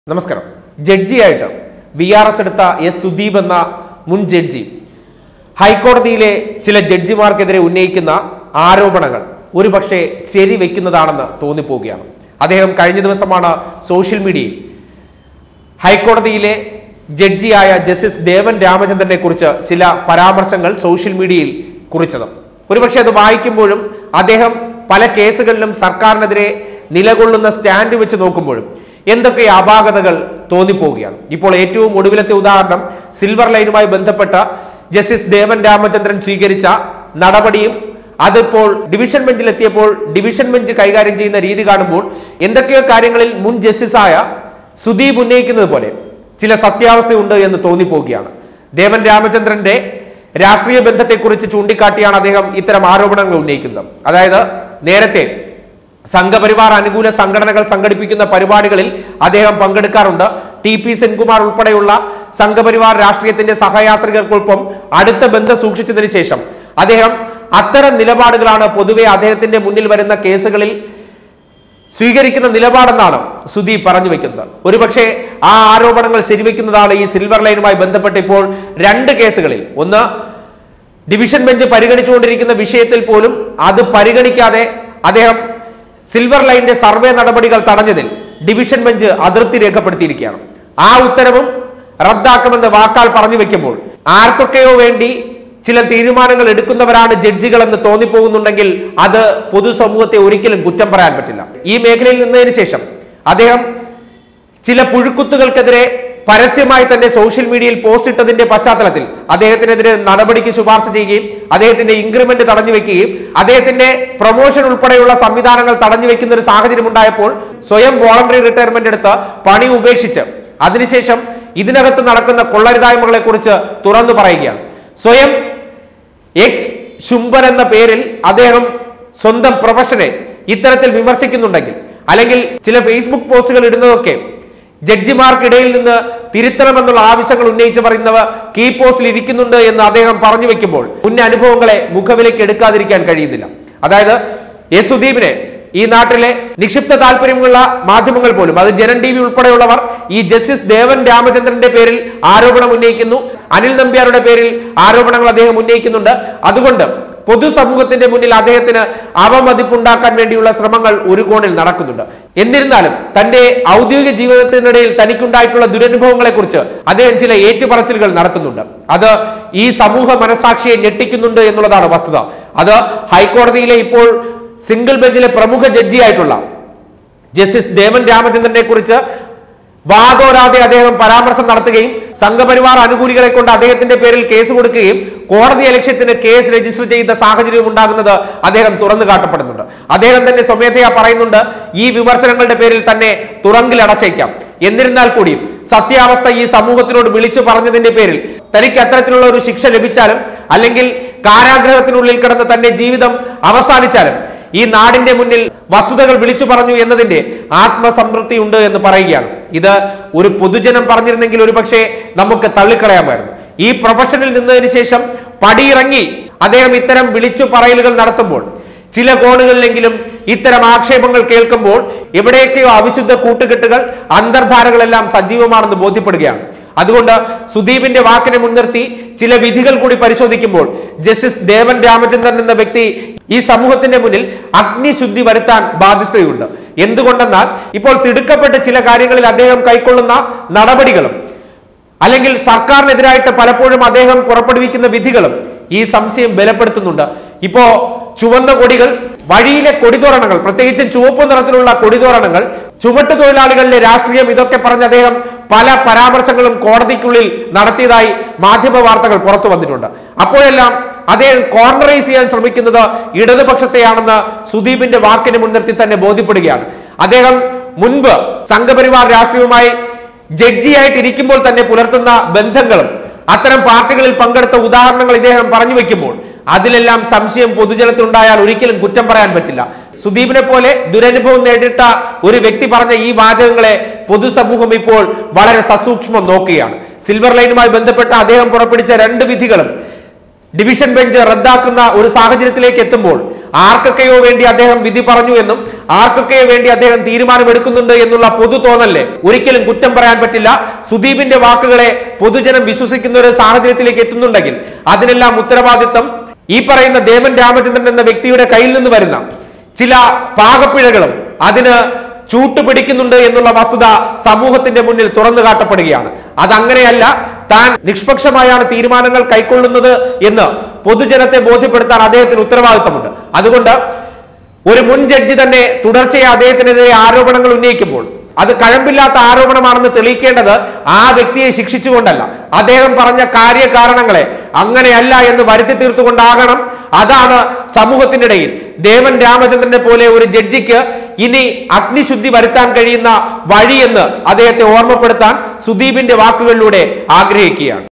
നമസ്കാരം ജഡ്ജിയായിട്ട് V R S എടുത്ത എസ് സുദീപ് എന്ന മുൻ ജഡ്ജി ഹൈക്കോടതിയിലെ ചില ജഡ്ജിമാർക്കെതിരെ ഉന്നയിക്കുന്ന ആരോപണങ്ങൾ ഒരുപക്ഷെ ശരിവെക്കുന്നതാണെന്ന് തോന്നിപ്പോവുകയാണ് അദ്ദേഹം കഴിഞ്ഞ ദിവസമാണ് സോഷ്യൽ മീഡിയയിൽ ഹൈക്കോടതിയിലെ ജഡ്ജിയായ ജസ്റ്റിസ് ദേവൻ രാമചന്ദ്രനെ കുറിച്ച് ചില പരാമർശങ്ങൾ സോഷ്യൽ മീഡിയയിൽ കുറിച്ചത് ഒരുപക്ഷെ അത് വായിക്കുമ്പോഴും അദ്ദേഹം പല കേസുകളിലും സർക്കാരിനെതിരെ നിലകൊള്ളുന്ന സ്റ്റാൻഡ് വെച്ച് നോക്കുമ്പോഴും എന്തൊക്കെ അപാകതകൾ തോന്നിപ്പോവുകയാണ് ഇപ്പോൾ ഏറ്റവും ഒടുവിലത്തെ ഉദാഹരണം സിൽവർ ലൈനുമായി ബന്ധപ്പെട്ട ജസ്റ്റിസ് ദേവൻ രാമചന്ദ്രൻ സ്വീകരിച്ച നടപടിയും അതിപ്പോൾ ഡിവിഷൻ ബെഞ്ചിൽ എത്തിയപ്പോൾ ഡിവിഷൻ ബെഞ്ച് കൈകാര്യം ചെയ്യുന്ന രീതി കാണുമ്പോൾ എന്തൊക്കെയോ കാര്യങ്ങളിൽ മുൻ ജസ്റ്റിസായ സുദീപ് ഉന്നയിക്കുന്നത് പോലെ ചില സത്യാവസ്ഥയുണ്ട് എന്ന് തോന്നിപ്പോവുകയാണ് ദേവൻ രാമചന്ദ്രന്റെ രാഷ്ട്രീയ ബന്ധത്തെക്കുറിച്ച് ചൂണ്ടിക്കാട്ടിയാണ് അദ്ദേഹം ഇത്തരം ആരോപണങ്ങൾ ഉന്നയിക്കുന്നത് അതായത് നേരത്തെ സംഘപരിവാർ അനുകൂല സംഘടനകൾ സംഘടിപ്പിക്കുന്ന പരിപാടികളിൽ അദ്ദേഹം പങ്കെടുക്കാറുണ്ട് ടി പി സെൻകുമാർ ഉൾപ്പെടെയുള്ള സംഘപരിവാർ രാഷ്ട്രീയത്തിന്റെ സഹയാത്രികർക്കൊപ്പം അടുത്ത ബന്ധം സൂക്ഷിച്ചതിന് ശേഷം അദ്ദേഹം അത്തരം നിലപാടുകളാണ് പൊതുവെ അദ്ദേഹത്തിന്റെ മുന്നിൽ വരുന്ന കേസുകളിൽ സ്വീകരിക്കുന്ന നിലപാടെന്നാണ് സുദീപ് പറഞ്ഞു വെക്കുന്നത് ഒരുപക്ഷെ ആ ആരോപണങ്ങൾ ശരിവെക്കുന്നതാണ് ഈ സിൽവർ ലൈനുമായി ബന്ധപ്പെട്ട് ഇപ്പോൾ രണ്ട് കേസുകളിൽ ഒന്ന് ഡിവിഷൻ ബെഞ്ച് പരിഗണിച്ചുകൊണ്ടിരിക്കുന്ന വിഷയത്തിൽ പോലും അത് പരിഗണിക്കാതെ അദ്ദേഹം സിൽവർ ലൈനിന്റെ സർവേ നടപടികൾ തടഞ്ഞതിൽ ഡിവിഷൻ ബെഞ്ച് അതൃപ്തി രേഖപ്പെടുത്തിയിരിക്കുകയാണ് ആ ഉത്തരവും റദ്ദാക്കുമെന്ന് വാക്കാൽ പറഞ്ഞു വെക്കുമ്പോൾ ആർക്കൊക്കെയോ വേണ്ടി ചില തീരുമാനങ്ങൾ എടുക്കുന്നവരാണ് ജഡ്ജികൾ എന്ന് തോന്നിപ്പോകുന്നുണ്ടെങ്കിൽ അത് പൊതുസമൂഹത്തെ ഒരിക്കലും കുറ്റം പറയാൻ പറ്റില്ല ഈ മേഖലയിൽ നിന്നതിന് ശേഷം അദ്ദേഹം ചില പുഴുക്കുത്തുകൾക്കെതിരെ പരസ്യമായി തന്നെ സോഷ്യൽ മീഡിയയിൽ പോസ്റ്റ് ഇട്ടതിന്റെ പശ്ചാത്തലത്തിൽ അദ്ദേഹത്തിനെതിരെ നടപടിക്ക് ശുപാർശ ചെയ്യുകയും അദ്ദേഹത്തിന്റെ ഇൻക്രിമെന്റ് തടഞ്ഞു വെക്കുകയും അദ്ദേഹത്തിന്റെ പ്രൊമോഷൻ ഉൾപ്പെടെയുള്ള സംവിധാനങ്ങൾ തടഞ്ഞു വെക്കുന്ന ഒരു സാഹചര്യം ഉണ്ടായപ്പോൾ സ്വയം വോളണ്ടറി റിട്ടയർമെന്റ് എടുത്ത് പണി ഉപേക്ഷിച്ച് അതിനുശേഷം ഇതിനകത്ത് നടക്കുന്ന കൊള്ളരുതായ്മകളെ കുറിച്ച് തുറന്നു പറയുകയാണ് സ്വയം എക്സ് ശുംഭൻ എന്ന പേരിൽ അദ്ദേഹം സ്വന്തം പ്രൊഫഷനെ ഇത്തരത്തിൽ വിമർശിക്കുന്നുണ്ടെങ്കിൽ അല്ലെങ്കിൽ ചില ഫേസ്ബുക്ക് പോസ്റ്റുകൾ ഇടുന്നതൊക്കെ ജഡ്ജിമാർക്കിടയിൽ നിന്ന് തിരുത്തണമെന്നുള്ള ആവശ്യങ്ങൾ ഉന്നയിച്ച് പറയുന്നവർ കീ പോസ്റ്റിൽ ഇരിക്കുന്നുണ്ട് എന്ന് അദ്ദേഹം പറഞ്ഞു വെക്കുമ്പോൾ മുൻ അനുഭവങ്ങളെ മുഖവിലേക്ക് എടുക്കാതിരിക്കാൻ കഴിയുന്നില്ല അതായത് എസ് സുദീപിനെ ഈ നാട്ടിലെ നിക്ഷിപ്ത താല്പര്യമുള്ള മാധ്യമങ്ങൾ പോലും അത് ജനൻ ടി വി ഉൾപ്പെടെയുള്ളവർ ഈ ജസ്റ്റിസ് ദേവൻ രാമചന്ദ്രന്റെ പേരിൽ ആരോപണം ഉന്നയിക്കുന്നു അനിൽ നമ്പ്യാരുടെ പേരിൽ ആരോപണങ്ങൾ അദ്ദേഹം ഉന്നയിക്കുന്നുണ്ട് അതുകൊണ്ട് പൊതുസമൂഹത്തിന്റെ മുന്നിൽ അദ്ദേഹത്തിന് അവമതിപ്പുണ്ടാക്കാൻ വേണ്ടിയുള്ള ശ്രമങ്ങൾ ഒരു കോണിൽ നടക്കുന്നുണ്ട് എന്നിരുന്നാലും തന്റെ ഔദ്യോഗിക ജീവിതത്തിനിടയിൽ തനിക്കുണ്ടായിട്ടുള്ള ദുരനുഭവങ്ങളെ കുറിച്ച് അദ്ദേഹം ചില ഏറ്റുപറച്ചിലുകൾ നടത്തുന്നുണ്ട് അത് ഈ സമൂഹ മനസാക്ഷിയെ ഞെട്ടിക്കുന്നുണ്ട് എന്നുള്ളതാണ് വസ്തുത അത് ഹൈക്കോടതിയിലെ ഇപ്പോൾ സിംഗിൾ ബെഞ്ചിലെ പ്രമുഖ ജഡ്ജിയായിട്ടുള്ള ജസ്റ്റിസ് ദേവൻ രാമചന്ദ്രനെ കുറിച്ച് വാദോരാതെ അദ്ദേഹം പരാമർശം നടത്തുകയും സംഘപരിവാർ അനുകൂലികളെ കൊണ്ട് അദ്ദേഹത്തിന്റെ പേരിൽ കേസ് കൊടുക്കുകയും കോടതി ലക്ഷ്യത്തിന് കേസ് രജിസ്റ്റർ ചെയ്ത സാഹചര്യം ഉണ്ടാകുന്നത് അദ്ദേഹം തുറന്നു കാട്ടപ്പെടുന്നുണ്ട് അദ്ദേഹം തന്നെ സ്വമേധയാ പറയുന്നുണ്ട് ഈ വിമർശനങ്ങളുടെ പേരിൽ തന്നെ തുറങ്കിലടച്ചേക്കാം എന്നിരുന്നാൽ കൂടിയും സത്യാവസ്ഥ ഈ സമൂഹത്തിനോട് വിളിച്ചു പറഞ്ഞതിന്റെ പേരിൽ തനിക്ക് അത്തരത്തിലുള്ള ഒരു ശിക്ഷ ലഭിച്ചാലും അല്ലെങ്കിൽ കാരാഗ്രഹത്തിനുള്ളിൽ കിടന്ന് തന്റെ ജീവിതം അവസാനിച്ചാലും ഈ നാടിന്റെ മുന്നിൽ വസ്തുതകൾ വിളിച്ചു പറഞ്ഞു എന്നതിന്റെ ആത്മസംതൃപ്തി ഉണ്ട് എന്ന് പറയുകയാണ് ഇത് ഒരു പൊതുജനം പറഞ്ഞിരുന്നെങ്കിൽ ഒരു പക്ഷേ നമുക്ക് തള്ളിക്കളയാമായിരുന്നു ഈ പ്രൊഫഷനിൽ നിന്നതിന് ശേഷം പടിയിറങ്ങി അദ്ദേഹം ഇത്തരം വിളിച്ചു പറയലുകൾ നടത്തുമ്പോൾ ചില കോണുകളിലെങ്കിലും ഇത്തരം ആക്ഷേപങ്ങൾ കേൾക്കുമ്പോൾ എവിടെയൊക്കെയോ അവിശുദ്ധ കൂട്ടുകെട്ടുകൾ അന്തർധാരകളെല്ലാം സജീവമാണെന്ന് ബോധ്യപ്പെടുകയാണ് അതുകൊണ്ട് സുദീപിന്റെ വാക്കിനെ മുൻനിർത്തി ചില വിധികൾ കൂടി പരിശോധിക്കുമ്പോൾ ജസ്റ്റിസ് ദേവൻ രാമചന്ദ്രൻ എന്ന വ്യക്തി ഈ സമൂഹത്തിന്റെ മുന്നിൽ അഗ്നിശുദ്ധി വരുത്താൻ ബാധ്യതയുണ്ട് എന്തുകൊണ്ടെന്നാൽ ഇപ്പോൾ തിടുക്കപ്പെട്ട ചില കാര്യങ്ങളിൽ അദ്ദേഹം കൈക്കൊള്ളുന്ന നടപടികളും അല്ലെങ്കിൽ സർക്കാരിനെതിരായിട്ട് പലപ്പോഴും അദ്ദേഹം പുറപ്പെടുവിക്കുന്ന വിധികളും ഈ സംശയം ബലപ്പെടുത്തുന്നുണ്ട് ഇപ്പോ ചുവന്ന കൊടികൾ വഴിയിലെ കൊടിതോരണങ്ങൾ പ്രത്യേകിച്ചും ചുവപ്പ് നിറത്തിലുള്ള കൊടിതോരണങ്ങൾ ചുമട്ടു തൊഴിലാളികളിലെ രാഷ്ട്രീയം ഇതൊക്കെ പറഞ്ഞ് അദ്ദേഹം പല പരാമർശങ്ങളും കോടതിക്കുള്ളിൽ നടത്തിയതായി മാധ്യമ വാർത്തകൾ പുറത്തു വന്നിട്ടുണ്ട് അപ്പോഴെല്ലാം അദ്ദേഹം കോർണറൈസ് ചെയ്യാൻ ശ്രമിക്കുന്നത് ഇടതുപക്ഷത്തെയാണെന്ന് സുദീപിന്റെ വാക്കിന് മുൻനിർത്തി തന്നെ ബോധ്യപ്പെടുകയാണ് അദ്ദേഹം മുൻപ് സംഘപരിവാർ രാഷ്ട്രീയവുമായി ജഡ്ജിയായിട്ട് ഇരിക്കുമ്പോൾ തന്നെ പുലർത്തുന്ന ബന്ധങ്ങളും അത്തരം പാർട്ടികളിൽ പങ്കെടുത്ത ഉദാഹരണങ്ങൾ ഇദ്ദേഹം പറഞ്ഞു വെക്കുമ്പോൾ അതിലെല്ലാം സംശയം പൊതുജനത്തിനുണ്ടായാൽ ഒരിക്കലും കുറ്റം പറയാൻ പറ്റില്ല സുദീപിനെ പോലെ ദുരനുഭവം നേരിട്ട ഒരു വ്യക്തി പറഞ്ഞ ഈ വാചകങ്ങളെ പൊതുസമൂഹം ഇപ്പോൾ വളരെ സസൂക്ഷ്മം നോക്കുകയാണ് സിൽവർ ലൈനുമായി ബന്ധപ്പെട്ട അദ്ദേഹം പുറപ്പെടുവിച്ച രണ്ട് വിധികളും ഡിവിഷൻ ബെഞ്ച് റദ്ദാക്കുന്ന ഒരു സാഹചര്യത്തിലേക്ക് എത്തുമ്പോൾ ആർക്കൊക്കെയോ വേണ്ടി അദ്ദേഹം വിധി പറഞ്ഞു എന്നും ആർക്കൊക്കെയോ വേണ്ടി അദ്ദേഹം തീരുമാനമെടുക്കുന്നുണ്ട് എന്നുള്ള പൊതു തോന്നല്ലേ ഒരിക്കലും കുറ്റം പറയാൻ പറ്റില്ല സുദീപിന്റെ വാക്കുകളെ പൊതുജനം വിശ്വസിക്കുന്ന ഒരു സാഹചര്യത്തിലേക്ക് എത്തുന്നുണ്ടെങ്കിൽ അതിനെല്ലാം ഉത്തരവാദിത്തം ഈ പറയുന്ന ദേവൻ രാമചന്ദ്രൻ എന്ന വ്യക്തിയുടെ കയ്യിൽ നിന്ന് വരുന്ന ചില പാകപ്പിഴകളും അതിന് ചൂട്ടുപിടിക്കുന്നുണ്ട് എന്നുള്ള വസ്തുത സമൂഹത്തിന്റെ മുന്നിൽ തുറന്നു കാട്ടപ്പെടുകയാണ് അതങ്ങനെയല്ല താൻ നിഷ്പക്ഷമായാണ് തീരുമാനങ്ങൾ കൈക്കൊള്ളുന്നത് എന്ന് പൊതുജനത്തെ ബോധ്യപ്പെടുത്താൻ അദ്ദേഹത്തിന് ഉത്തരവാദിത്തമുണ്ട് അതുകൊണ്ട് ഒരു മുൻ ജഡ്ജി തന്നെ തുടർച്ചയായി അദ്ദേഹത്തിനെതിരെ ആരോപണങ്ങൾ ഉന്നയിക്കുമ്പോൾ അത് കഴമ്പില്ലാത്ത ആരോപണമാണെന്ന് തെളിയിക്കേണ്ടത് ആ വ്യക്തിയെ ശിക്ഷിച്ചുകൊണ്ടല്ല അദ്ദേഹം പറഞ്ഞ കാര്യകാരണങ്ങളെ അങ്ങനെയല്ല എന്ന് വരുത്തി തീർത്തുകൊണ്ടാകണം അതാണ് സമൂഹത്തിനിടയിൽ ദേവൻ രാമചന്ദ്രനെ പോലെ ഒരു ജഡ്ജിക്ക് ഇനി അഗ്നിശുദ്ധി വരുത്താൻ കഴിയുന്ന വഴിയെന്ന് അദ്ദേഹത്തെ ഓർമ്മപ്പെടുത്താൻ സുദീപിന്റെ വാക്കുകളിലൂടെ ആഗ്രഹിക്കുകയാണ്